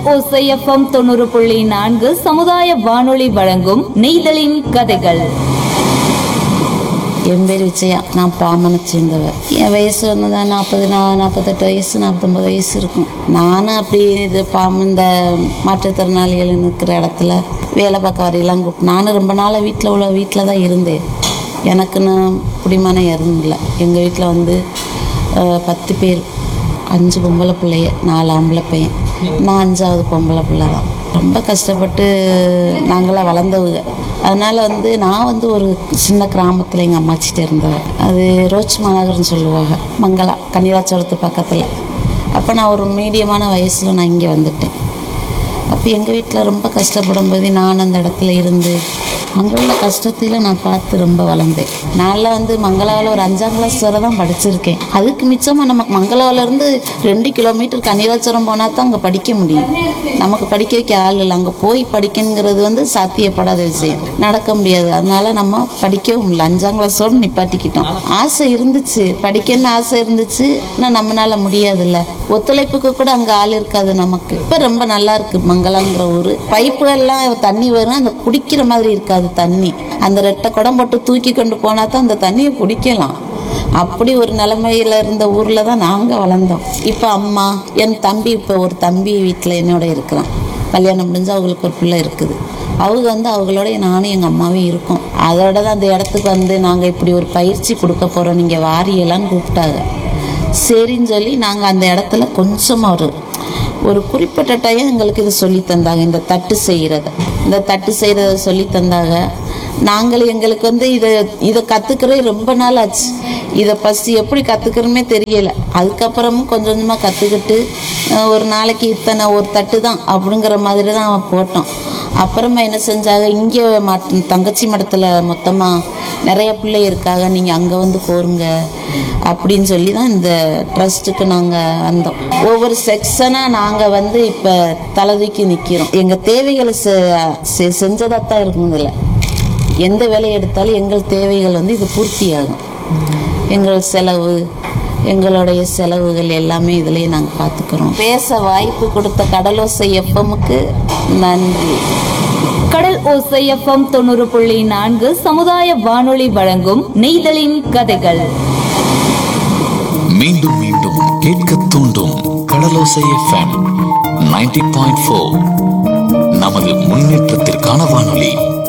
ஓசைஎஃப்எம் தொண்ணூறு புள்ளி நான்கு சமுதாய வானொலி வழங்கும் நெய்தலின் கதைகள் என் பேர் விஜயா நான் பாமனை சேர்ந்தவ என் வயசு வந்து தான் நாற்பது நா நாற்பத்தெட்டு வயசு நாற்பத்தொம்பது வயசு இருக்கும் நானும் அப்படி இது பாம்பு இந்த மாற்றுத்திறனாளிகள் நிற்கிற இடத்துல வேலை பார்க்க வரையெல்லாம் கூப்பிட்டு நானும் ரொம்ப நாளாக வீட்டில் உள்ள வீட்டில் தான் இருந்தேன் எனக்குன்னு குடிமனம் யாரும் இல்லை எங்கள் வீட்டில் வந்து அஹ், பத்து பேர் அஞ்சு பொம்பளை பிள்ளைய நாலு ஆம்பளை பையன் நான் அஞ்சாவது பொம்பளை பிள்ளை தான் ரொம்ப கஷ்டப்பட்டு நாங்களாம் வளர்ந்தவங்க அதனால் வந்து நான் வந்து ஒரு சின்ன கிராமத்தில் எங்கள் அம்மாச்சிட்ட இருந்தேன் அது ரோச் மாநகர்னு சொல்லுவாங்க மங்களா கன்னிராச்சோரத்து பக்கத்தில் அப்போ நான் ஒரு மீடியமான வயசில் நான் இங்கே வந்துட்டேன் அப்போ எங்கள் வீட்டில் ரொம்ப கஷ்டப்படும் போது நான் அந்த இடத்துல இருந்து அங்கே உள்ள கஷ்டத்தில் நான் பார்த்து ரொம்ப வளர்ந்தேன் நான்லாம் வந்து மங்களாவில் ஒரு அஞ்சாம் கிளாஸ் வரை தான் படிச்சிருக்கேன் அதுக்கு மிச்சமாக நமக்கு மங்களாவிலேருந்து ரெண்டு கிலோமீட்டர் கன்னிராச்சுரம் போனால் தான் அங்கே படிக்க முடியும் நமக்கு படிக்க வைக்க ஆள் இல்லை அங்கே போய் படிக்கணுங்கிறது வந்து சாத்தியப்படாத விஷயம் நடக்க முடியாது அதனால நம்ம படிக்கவும் இல்லை அஞ்சாம் கிளாஸோடு நிப்பாட்டிக்கிட்டோம் ஆசை இருந்துச்சு படிக்கணும்னு ஆசை இருந்துச்சு ஆனால் நம்மளால முடியாதுல்ல ஒத்துழைப்புக்கு கூட அங்கே ஆள் இருக்காது நமக்கு இப்போ ரொம்ப நல்லா இருக்கு மங்கலங்கிற ஊர் பைப்புகள்லாம் தண்ணி வரும் அந்த குடிக்கிற மாதிரி இருக்காது தண்ணி அந்த ரெட்டை குடம் போட்டு தூக்கி கொண்டு போனால் தான் அந்த தண்ணியை குடிக்கலாம் அப்படி ஒரு நிலைமையில இருந்த ஊர்ல தான் நாங்க வளர்ந்தோம் இப்போ அம்மா என் தம்பி இப்போ ஒரு தம்பி வீட்டில் என்னோட இருக்கிறான் கல்யாணம் முடிஞ்சு அவங்களுக்கு ஒரு பிள்ளை இருக்குது அவங்க வந்து அவங்களோட நானும் எங்கள் அம்மாவும் இருக்கோம் அதோட தான் அந்த இடத்துக்கு வந்து நாங்கள் இப்படி ஒரு பயிற்சி கொடுக்க போகிறோம் நீங்கள் வாரியலான்னு கூப்பிட்டாங்க சரின்னு சொல்லி நாங்கள் அந்த இடத்துல கொஞ்சமாக ஒரு ஒரு குறிப்பிட்ட டைம் எங்களுக்கு இது சொல்லி தந்தாங்க இந்த தட்டு செய்கிறத இந்த தட்டு செய்கிறத சொல்லி தந்தாங்க நாங்கள் எங்களுக்கு வந்து இதை இதை கற்றுக்கிறே ரொம்ப நாள் ஆச்சு இதை ஃபஸ்ட்டு எப்படி கற்றுக்கிறோமே தெரியல அதுக்கப்புறமும் கொஞ்சம் கொஞ்சமாக கற்றுக்கிட்டு ஒரு நாளைக்கு இத்தனை ஒரு தட்டு தான் அப்படிங்கிற மாதிரி தான் போட்டோம் அப்புறமா என்ன செஞ்சாங்க இங்கே மட் தங்கச்சி மடத்தில் மொத்தமாக நிறைய பிள்ளை இருக்காங்க நீங்கள் அங்கே வந்து கோருங்க அப்படின்னு சொல்லி தான் இந்த ட்ரஸ்ட்டுக்கு நாங்கள் வந்தோம் ஒவ்வொரு செக்ஷனாக நாங்கள் வந்து இப்போ தலதூக்கி நிற்கிறோம் எங்கள் தேவைகளை செ செஞ்சதாக தான் இருக்கும் இதில் எந்த வேலையை எடுத்தாலும் எங்கள் தேவைகள் வந்து இது பூர்த்தியாகும் எங்கள் செலவு எங்களுடைய செலவுகள் எல்லாமே இதுலேயே நாங்கள் பார்த்துக்கிறோம் பேச வாய்ப்பு கொடுத்த கடலோசை எஃப்எம்முக்கு நன்றி கடல் ஓசைஎஃப்எம் தொண்ணூறு புள்ளி நான்கு சமுதாய வானொலி வழங்கும் நெய்தலின் கதைகள் மீண்டும் மீண்டும் கேட்க தூண்டும் கடலோசை எஃப்எம் 90.4 பாயிண்ட் ஃபோர் நமது முன்னேற்றத்திற்கான வானொலி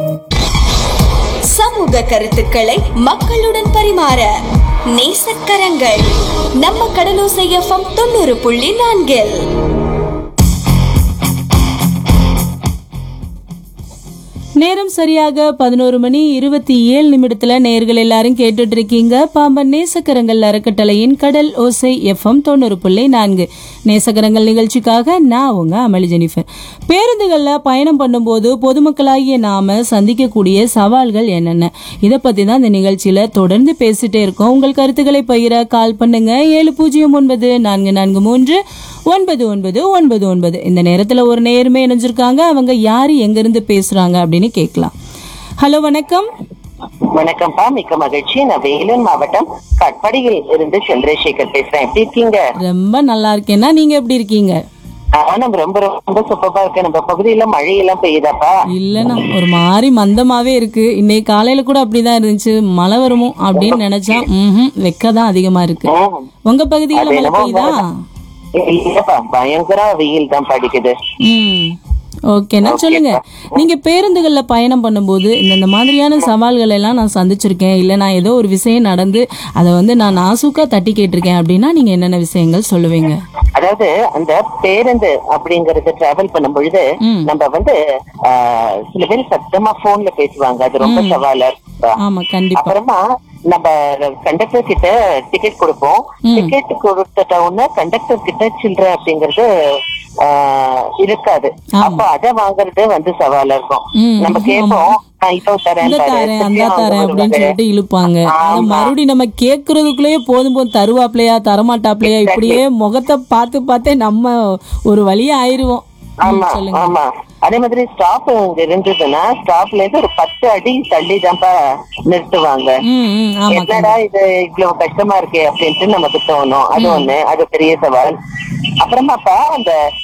சமூக கருத்துக்களை மக்களுடன் பரிமாற நேசக்கரங்கள் நம்ம கடலோசை எஃப்எம் தொண்ணூறு புள்ளி நான்கில் நேரம் சரியாக பதினோரு மணி இருபத்தி ஏழு நிமிடத்துல நேர்கள் எல்லாரும் கேட்டுட்டு இருக்கீங்க பாம்பன் நேசக்கரங்கள் அறக்கட்டளையின் கடல் ஓசை எஃப்எம் தொண்ணூறு புள்ளி நான்கு நேசக்கரங்கள் நிகழ்ச்சிக்காக நான் உங்க அமளி ஜெனிஃபர் பேருந்துகள்ல பயணம் பண்ணும்போது பொதுமக்களாகிய நாம சந்திக்கக்கூடிய சவால்கள் என்னென்ன இதை பத்தி தான் இந்த நிகழ்ச்சியில தொடர்ந்து பேசிட்டே இருக்கோம் உங்கள் கருத்துக்களை பகிர கால் பண்ணுங்க ஏழு பூஜ்ஜியம் ஒன்பது நான்கு நான்கு மூன்று ஒன்பது ஒன்பது ஒன்பது ஒன்பது இந்த நேரத்துல ஒரு நேருமே இணைஞ்சிருக்காங்க அவங்க யாரு எங்க இருந்து பேசுறாங்க அப்படின்னு கேட்கலாம் ஹலோ வணக்கம் வணக்கம்ப்பா மிக்க மகிழ்ச்சி நான் வேலூர் மாவட்டம் கட்படியில் இருந்து சந்திரசேகர் பேசுறேன் எப்படி இருக்கீங்க ரொம்ப நல்லா இருக்கேன்னா நீங்க எப்படி இருக்கீங்க ஆஹ் நம்ம ரொம்ப ரொம்ப சூப்பரா இருக்கு நம்ம பகுதியில மழையெல்லாம் பெய்யுதாப்பா இல்லைண்ணா ஒரு மாதிரி மந்தமாவே இருக்கு இன்னைக்கு காலையில கூட அப்படிதான் இருந்துச்சு மழை வருமோ அப்படின்னு நினைச்சா ம் வெக்கதான் அதிகமா இருக்கு ம். உங்க பகுதியில அது மழை என்னமோ பெய்யுதா இல்லப்பா பயங்கர வெயில் தான் படிக்குது ம் ஓகேண்ணா சொல்லுங்க நீங்க பேருந்துகள்ல பயணம் பண்ணும்போது இந்த மாதிரியான சவால்கள் எல்லாம் நான் சந்திச்சிருக்கேன் இல்ல நான் ஏதோ ஒரு விஷயம் நடந்து அதை வந்து நான் நாசூக்கா தட்டி கேட்டிருக்கேன் அப்படின்னா நீங்க என்னென்ன விஷயங்கள் சொல்லுவீங்க அதாவது அந்த பேருந்து அப்படிங்கறது டிராவல் பண்ணும் பொழுது ம். நம்ம வந்து ஆஹ், சில பேர் சத்தமா போன்ல பேசுவாங்க அது ரொம்ப சவாலா இருக்குப்பா ஆமா கண்டிப்பா அப்புறமா நம்ம கண்டக்டர் கிட்ட டிக்கெட் கொடுப்போம் டிக்கெட் கொடுத்துட்ட உடனே கண்டக்டர் கிட்ட சில்லற அப்படிங்கறது ஆஹ், இருக்காது ஆமா. அப்ப அத வாங்குறது வந்து சவாலா இருக்கும் ம், நம்ம கேட்போம் "நான் இதோ தரேன் இந்த தரேன், தாரேன் அந்த திருப்பியும் தாரேன் அவங்க அப்படின்னு வருவாங்க." சொல்லிட்டு இழுப்பாங்க அதை ஆமா. மறுபடியும் நம்ம கேட்கறதுக்குள்ளேயே போதும் போதும் தருவாப்லையா தரமாட்டாப்லையா இப்படியே முகத்தை பார்த்து பார்த்தே நம்ம ஒரு வழியா ஆயிருவோம் ம், ஆமா சொல்லுங்க ஆமா அதே மாதிரி ஸ்டாப் இங்க இருந்ததுன்னா ஸ்டாப்ல இருந்து ஒரு பத்து அடி தள்ளி தான்ப்பா நிறுத்துவாங்க ம் ம் ஆமா என்னடா இது இவ்வளவு கஷ்டமா இருக்கே அப்படின்ட்டு நமக்கு தோணும் அது ஒண்ணு அது பெரிய சவால் அப்புறமாப்பா அந்த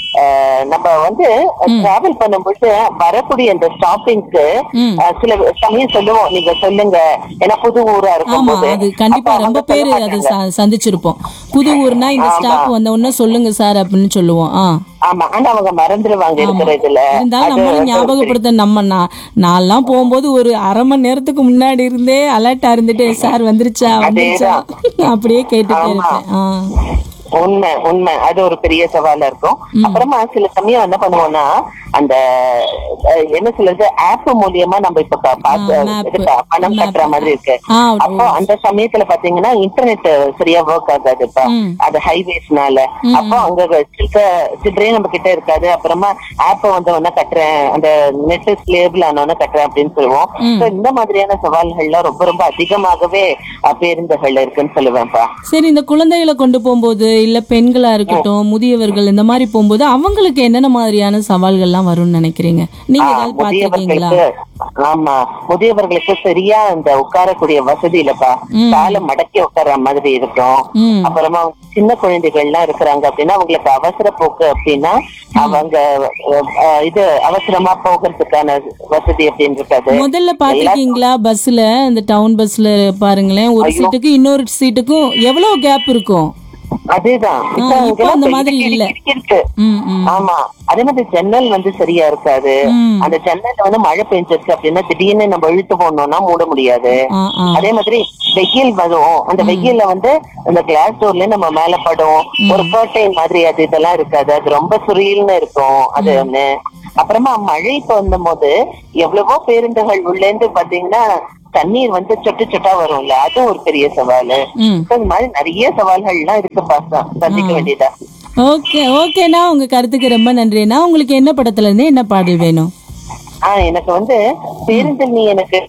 அஹ், நம்ம வந்து டிராவல் பண்ணும்போது வரக்கூடிய அந்த ஸ்டாப்பிங்க்கு ம். சில சமயம் சொல்லுவோம் நீங்க சொல்லுங்க ஏன்னா புது ஊரா இருக்கும் ஆமா போது அது கண்டிப்பா அப்ப ரொம்ப அவங்க பேர் சொல்ல அது மாட்டாங்க. ச- சந்திச்சிருப்போம் புது ஊர்னா இந்த ஸ்டாப் வந்த உடனே சொல்லுங்க சார் அப்படின்னு சொல்லுவோம் ஆ ஆமா ஆனா அவங்க மறந்துடுவாங்க ஆமா. இருக்கிற இதுல இருந்தாலும் அது நம்மளும் வந்து ஒரு ஞாபகப்படுத்த நம்ம நான் நான்லாம் போகும்போது ஒரு அரை மணி நேரத்துக்கு முன்னாடி இருந்தே அலர்ட்டா இருந்துட்டு சார் வந்துருச்சா வந்துருச்சா அப்படியே கேட்டுட்டே ஆமா. இருப்பேன் ஆ. உண்மை உண்மை அது ஒரு பெரிய சவாலா இருக்கும் அப்புறமா சில சமயம் என்ன பண்ணுவோம்னா அந்த அஹ், என்ன சொல்றது ஆப் மூலியமா நம்ம இப்ப பா- பார்த்து ஆ, map. இது ப- பணம் Map. கட்டுற மாதிரி இருக்கு ஆ, அப்போ அந்த சமயத்துல பாத்தீங்கன்னா இன்டர்நெட் சரியா ஒர்க் ஆகாது இப்ப ம். அது ஹைவேஸ்னால அப்போ அங்க சில்லற சில்லறையே நம்ம கிட்ட இருக்காது அப்புறமா ஆப்ப வந்து ஒன்னா கட்டுறேன் அந்த நெட் ஸ்லேபிள் ஆனவன கட்டுறேன் அப்படின்னு சொல்லுவோம் So, இந்த மாதிரியான சவால்கள்லாம் ரொம்ப ரொம்ப அதிகமாகவே அஹ், பேருந்துகள்ல இருக்குன்னு சொல்லுவேன்ப்பா சரி இந்த குழந்தைகளை கொண்டு போகும்போது இல்ல பெண்களா இருக்கட்டும் முதியவர்கள் இந்த மாதிரி போகும்போது அவங்களுக்கு என்னென்ன மாதிரியான சவால்கள்லாம் வரும்னு நினைக்கிறீங்க நீங்க ஆ, ஏதாவது பாத்திருக்கீங்களா முதியவர்களுக்கு ஆமா முதியவர்களுக்கு சரியா இந்த உட்காரக்கூடிய வசதி இல்லப்பா காலை மடக்கி உட்கார்ற மாதிரி இருக்கும் ம். அப்புறமா சின்ன குழந்தைகள்லாம் இருக்கிறாங்க அப்படின்னா அவங்களுக்கு அவசர போக்கு அப்படின்னா அவங்க அஹ், இது அவசரமா போகிறதுக்கான வசதி அப்படின்னு இருக்காது முதல்ல பாத்திருக்கீங்களா பஸ்ல இந்த டவுன் பஸ்ல பாருங்களேன் ஒரு சீட்டுக்கு இன்னொரு சீட்டுக்கும் எவ்வளவு கேப் இருக்கும் அதேதான் இப்ப இப்போ அங்கெல்லாம் அந்த இப்ப மாதிரி இடுக்கி இல்ல. இடுக்கி இருக்கு ம், ம். ஆமா அதே மாதிரி ஜன்னல் வந்து சரியா இருக்காது ம். அந்த ஜன்னல்ல வந்து மழை பெஞ்சிருக்கு அப்படின்னா திடீர்னு நம்ம இழுத்து போடணும்னா மூட முடியாது ஆ, ஆ. அதே மாதிரி வெயில் வரும் அந்த வெயில்ல வந்து அந்த கிளாஸ் டோர்ல நம்ம மேல படும் ஒரு கர்டைன் மாதிரி அது இதெல்லாம் இருக்காது அது ரொம்ப சுரீல்னு இருக்கும் அது ஒண்ணு அப்புறமா மழை இப்ப வந்த போது எவ்வளவோ பேருந்துகள் உள்ள இருந்து பாத்தீங்கன்னா தண்ணீர் வந்து சொட்டு சொட்டா வரும்ல அதுவும் ஒரு பெரிய சவாலு ம். So, இந்த மாதிரி நிறைய சவால்கள்லாம் இருக்கு பாசா சந்திக்க வேண்டியதா ஓகே ஓகேண்ணா உங்க கருத்துக்கு ரொம்ப நன்றிண்ணா உங்களுக்கு என்ன படத்துல இருந்து என்ன பாடல் வேணும் ஆஹ் எனக்கு வந்து பேருந்தில் நீ எனக்கு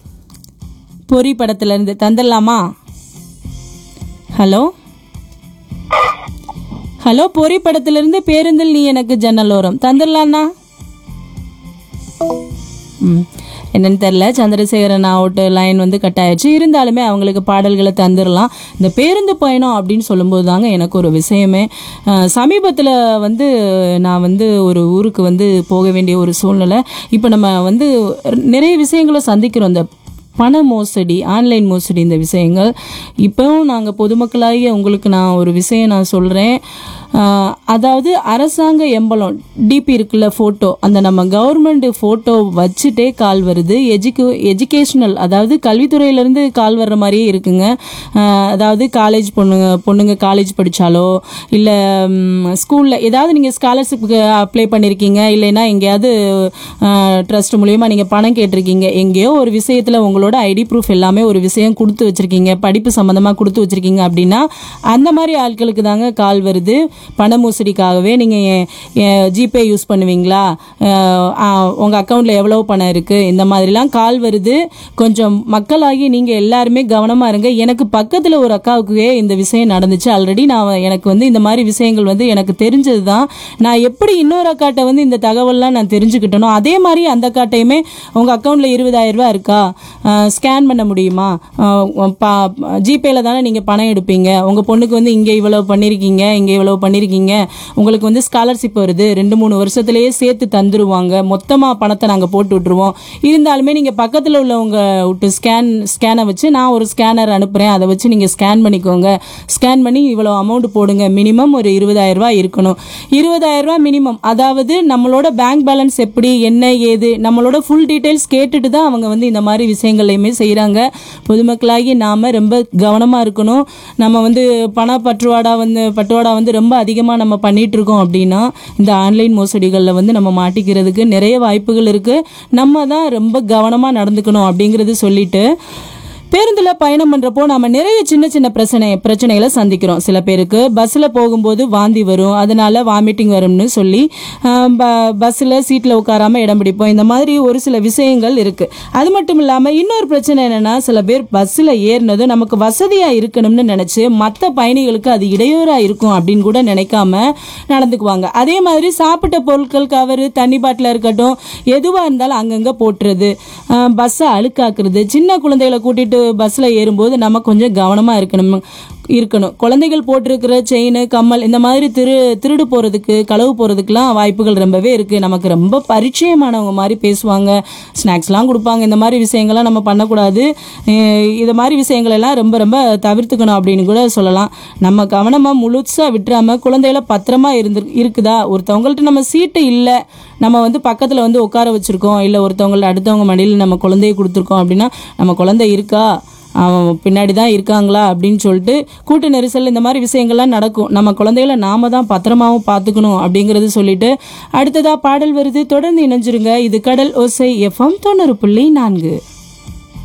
பொறி படத்துல இருந்து தந்துடலாமா ஹலோ ஹலோ பொறி படத்துல இருந்து பேருந்தில் நீ எனக்கு ஜன்னலோரம் தந்துடலாண்ணா ம் என்னன்னு தெரில சந்திரசேகரன் அவுட் லைன் வந்து கட் ஆயிடுச்சு இருந்தாலுமே அவங்களுக்கு பாடல்களை தந்துடலாம் இந்த பேருந்து பயணம் அப்படின்னு சொல்லும்போது தாங்க எனக்கு ஒரு விஷயமே சமீபத்தில் வந்து நான் வந்து ஒரு ஊருக்கு வந்து போக வேண்டிய ஒரு சூழ்நிலை இப்போ நம்ம வந்து நிறைய விஷயங்களை சந்திக்கிறோம் இந்த பண மோசடி ஆன்லைன் மோசடி இந்த விஷயங்கள் இப்போவும் நாங்கள் பொதுமக்களாகிய உங்களுக்கு நான் ஒரு விஷயம் நான் சொல்கிறேன் அதாவது அரசாங்க எம்பளம் டிபி இருக்குல்ல ஃபோட்டோ அந்த நம்ம கவர்மெண்ட் ஃபோட்டோ வச்சுட்டே கால் வருது எஜுகே எஜுகேஷ்னல் அதாவது கல்வித்துறையிலேருந்து கால் வர்ற மாதிரியே இருக்குங்க ஆஹ் அதாவது காலேஜ் பொண்ணுங்க பொண்ணுங்க காலேஜ் படித்தாலோ இல்லை ஸ்கூலில் ஏதாவது நீங்கள் ஸ்காலர்ஷிப்புக்கு அப்ளை பண்ணியிருக்கீங்க இல்லைன்னா எங்கேயாவது ட்ரஸ்ட் மூலியமா நீங்கள் பணம் கேட்டிருக்கீங்க எங்கேயோ ஒரு விஷயத்தில் உங்களோட ஐடி ப்ரூஃப் எல்லாமே ஒரு விஷயம் கொடுத்து வச்சிருக்கீங்க படிப்பு சம்மந்தமாக கொடுத்து வச்சிருக்கீங்க அப்படின்னா அந்த மாதிரி ஆட்களுக்கு தாங்க கால் வருது பண மோசடிக்காகவே நீங்கள் ஜிபே யூஸ் பண்ணுவீங்களா உங்கள் அக்கௌண்ட்டில் எவ்வளோ பணம் இருக்குது இந்த மாதிரிலாம் கால் வருது கொஞ்சம் மக்களாகி நீங்கள் எல்லாருமே கவனமாக இருங்க எனக்கு பக்கத்தில் ஒரு அக்காவுக்கே இந்த விஷயம் நடந்துச்சு ஆல்ரெடி நான் எனக்கு வந்து இந்த மாதிரி விஷயங்கள் வந்து எனக்கு தெரிஞ்சது தான் நான் எப்படி இன்னொரு அக்காட்ட வந்து இந்த தகவல்லாம் நான் தெரிஞ்சுக்கிட்டனோ அதே மாதிரி அந்த அக்காட்டையுமே உங்கள் அக்கௌண்ட்டில் இருபதாயிரம் ரூபாய் இருக்கா ஸ்கேன் பண்ண முடியுமா ஜிபேல தானே நீங்கள் பணம் எடுப்பீங்க உங்கள் பொண்ணுக்கு வந்து இங்கே இவ்வளோ பண்ணியிருக்கீங்க இங்கே இவ்வளோ பண்ணியிருக்கீங்க உங்களுக்கு வந்து ஸ்காலர்ஷிப் வருது ரெண்டு மூணு வருஷத்துலேயே சேர்த்து தந்துருவாங்க மொத்தமாக பணத்தை நாங்கள் போட்டு விட்ருவோம் இருந்தாலுமே நீங்கள் பக்கத்தில் உள்ளவங்க விட்டு ஸ்கேன் ஸ்கேனை வச்சு நான் ஒரு ஸ்கேனர் அனுப்புகிறேன் அதை வச்சு நீங்கள் ஸ்கேன் பண்ணிக்கோங்க ஸ்கேன் பண்ணி இவ்வளோ அமௌண்ட் போடுங்க மினிமம் ஒரு இருபதாயிரம் ரூபாய் இருக்கணும் இருபதாயிரம் ரூபாய் மினிமம் அதாவது நம்மளோட பேங்க் பேலன்ஸ் எப்படி என்ன ஏது நம்மளோட ஃபுல் டீட்டெயில்ஸ் கேட்டுட்டு தான் அவங்க வந்து இந்த மாதிரி விஷயங்களையுமே செய்கிறாங்க பொதுமக்களாகி நாம் ரொம்ப கவனமாக இருக்கணும் நம்ம வந்து பண பற்றுவாடா வந்து பட்டுவாடா வந்து ரொம்ப அதிகமாக நம்ம பண்ணிட்டு இருக்கோம் அப்படின்னா இந்த ஆன்லைன் மோசடிகளில் வந்து நம்ம மாட்டிக்கிறதுக்கு நிறைய வாய்ப்புகள் இருக்குது நம்ம தான் ரொம்ப கவனமாக நடந்துக்கணும் அப்படிங்கிறது சொல்லிட்டு பேருந்தில் பயணம் பண்ணுறப்போ நம்ம நிறைய சின்ன சின்ன பிரச்சனை பிரச்சனைகளை சந்திக்கிறோம் சில பேருக்கு பஸ்ஸில் போகும்போது வாந்தி வரும் அதனால வாமிட்டிங் வரும்னு சொல்லி பஸ்ஸில் சீட்டில் உட்காராம இடம் பிடிப்போம் இந்த மாதிரி ஒரு சில விஷயங்கள் இருக்குது அது மட்டும் இல்லாமல் இன்னொரு பிரச்சனை என்னென்னா சில பேர் பஸ்ஸில் ஏறினதும் நமக்கு வசதியாக இருக்கணும்னு நினச்சி மற்ற பயணிகளுக்கு அது இடையூறாக இருக்கும் அப்படின்னு கூட நினைக்காம நடந்துக்குவாங்க அதே மாதிரி சாப்பிட்ட பொருட்கள் கவரு தண்ணி பாட்டில் இருக்கட்டும் எதுவாக இருந்தாலும் அங்கங்கே போட்டுறது பஸ்ஸை அழுக்காக்குறது சின்ன குழந்தைகளை கூட்டிட்டு பஸ்ஸில் ஏறும்போது நம்ம கொஞ்சம் கவனமாக இருக்கணும் இருக்கணும் குழந்தைகள் போட்டிருக்கிற செயின் கம்மல் இந்த மாதிரி திரு திருடு போகிறதுக்கு களவு போகிறதுக்குலாம் வாய்ப்புகள் ரொம்பவே இருக்குது நமக்கு ரொம்ப பரிச்சயமானவங்க மாதிரி பேசுவாங்க ஸ்நாக்ஸ்லாம் கொடுப்பாங்க இந்த மாதிரி விஷயங்கள்லாம் நம்ம பண்ணக்கூடாது அஹ் இது மாதிரி விஷயங்கள் எல்லாம் ரொம்ப ரொம்ப தவிர்த்துக்கணும் அப்படின்னு கூட சொல்லலாம் நம்ம கவனமாக முழுசாக விட்டுறாம குழந்தைகள பத்திரமா இருந்து இருக்குதா ஒருத்தவங்கள்ட்ட நம்ம சீட்டு இல்லை நம்ம வந்து பக்கத்தில் வந்து உட்கார வச்சுருக்கோம் இல்லை ஒருத்தவங்கள்ட்ட அடுத்தவங்க மடியில் நம்ம குழந்தைய கொடுத்துருக்கோம் அப்படின்னா நம்ம குழந்தை இருக்கா அவன் பின்னாடி தான் இருக்காங்களா அப்படின்னு சொல்லிட்டு கூட்ட நெரிசல் இந்த மாதிரி விஷயங்கள்லாம் நடக்கும் நம்ம குழந்தைகளை நாம தான் பத்திரமாவும் பார்த்துக்கணும் அப்படிங்கிறது சொல்லிட்டு அடுத்ததா பாடல் வருது தொடர்ந்து இணைஞ்சிருங்க இது கடல் ஓசை எஃப்எம் தொண்ணூறு புள்ளி நான்கு